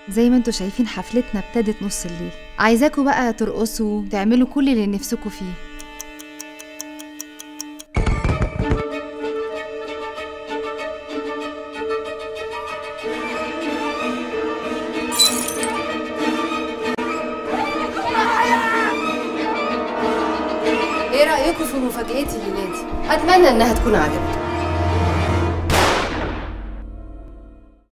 زي ما انتوا شايفين حفلتنا ابتدت نص الليل عايزاكوا بقى ترقصوا تعملوا كل اللي نفسكوا فيه ايه رايكم في مفاجاتي الليله دي اتمنى انها تكون عجبتكم